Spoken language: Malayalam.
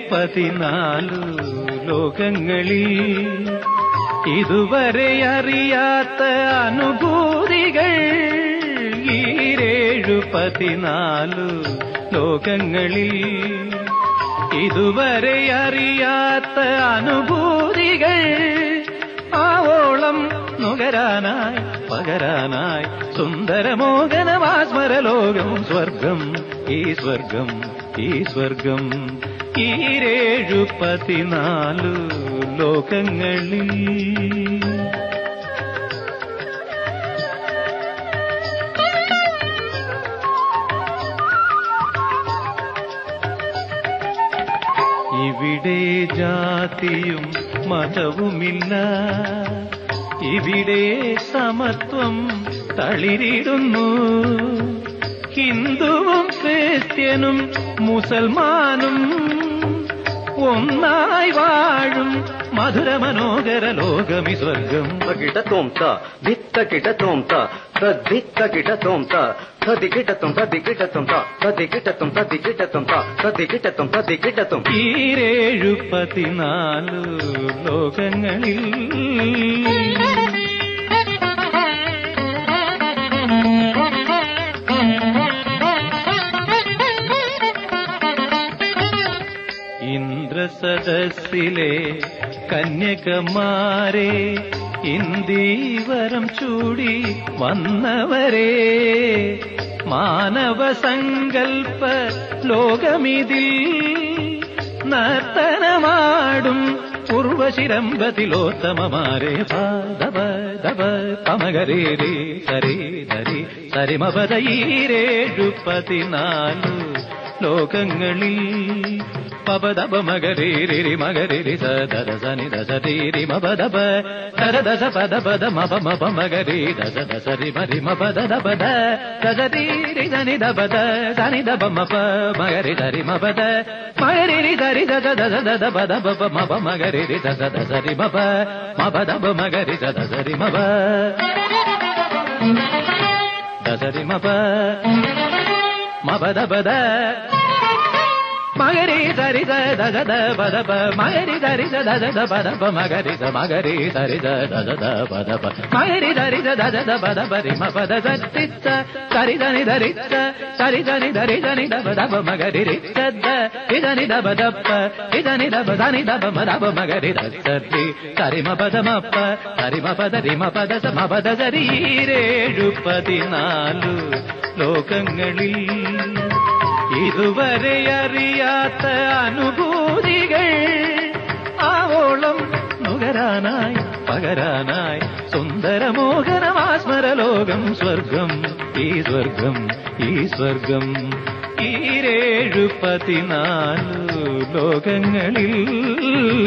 പതിനാലു ലോകങ്ങളിൽ ഇതുവരെ അറിയാത്ത അനുഭൂതികൾ ഈരേഴു പതിനാലു ലോകങ്ങളിൽ ഇതുവരെ അറിയാത്ത അനുഭൂതികൾ ആവോളം നുകരാനായി പകരാനായി സുന്ദരമോഹനമാസ്മര ലോകം സ്വർഗം ഈ സ്വർഗം ഈ സ്വർഗം ഈരേഴു പതിനാലു ലോകങ്ങളിൽ ഇവിടെ ജാതിയും മതവുമില്ല ഇവിടെ സമത്വം തളിരിടുന്നു ഹിന്ദുവും ക്രിസ്ത്യനും മുസൽമാനും ഒന്നായി വാഴും മധുര മനോഹര ലോകമി സ്വർഗം ಗಿಡ ತೋಂತ ಭಿತ್ತ ಗಿಡ ತೋಂತ ತದ್ಭಿತ್ತ ಗಿಡ ತೋಂತ ತದಿ ಗಿಡ ತೊಂ ತದಿ ಗಿಡ ತೊಂತ ತದಿ ಗಿಡ ತೊಂ ತದಿ ಗಿಡ ತೊಂತ ತದಿ ಗಿಡ ತೊಂ ತದಿ ಗಿಡ ತೊಂ ഈരേഴു പതിനാലു ലോകങ്ങളിൽ ഇന്ദ്രസദസ്സിലെ കന്യകമാരെ ഇന്ദീവരം ചൂടി വന്നവരെ മാനവ സങ്കൽപ്പ ലോകമിതിൽ നർത്തനമാടും പൂർവശിരംബത്തിലോത്തമമാരെ പാദവ ദവ പമകരേരി സരി ധരി സരിമപതീരേഴു പതിനാലു ലോകങ്ങളിൽ പപദപ മകരീരി മകരീരി സദര സനി ദശ തീരി മപദപ ദര ദശ പദ പദ മപ മപ മകരീ ദശ ദശ രി മരി മപ ദദ പദ ദശ തീരി ധനി ദപദ സനി ദപ മപ മകരി ധരി മപദ മകരി ധരി ദദ ദദ ദദ പദ പപ മപ മകരി ദശ ദശ രി മപ മപ ദപ മകരി ദശ രി മപ ദശ രി മപ മപ ദപദ മകരി സരി ദ ദ ദ പദ പ മകരി സരി ദ ദ ദ പദ പ മകരി സ മകരി സരി ദ ദ ദ ദ പദ പ മകരി സരി ദ ദ ദ ദ പദ പരി മ പദ സരി സ സരി ധനി ധരി സ സരി ധനി ധരി ധനി ദ പദ പ മകരി രി സ ദ ഇധനി ദ പദ പ ഇധനി ദ പ ധനി ദ പ മ ദ പ മകരി ദ സരി സരി മ പദ മ പ സരി മ പദ രി മ പദ സ മ പദ സരി രേഴു പതിനാലു ലോകങ്ങളിൽ ഇതുവരെ അറിയാത്ത അനുഭൂതികൾ ആവോളം നുകരാനായി പകരാനായി സുന്ദരമോഹനമാസ്മര ലോകം സ്വർഗം ഈ സ്വർഗം ഈ സ്വർഗം ഈരേഴു പതിനാലു ലോകങ്ങളിൽ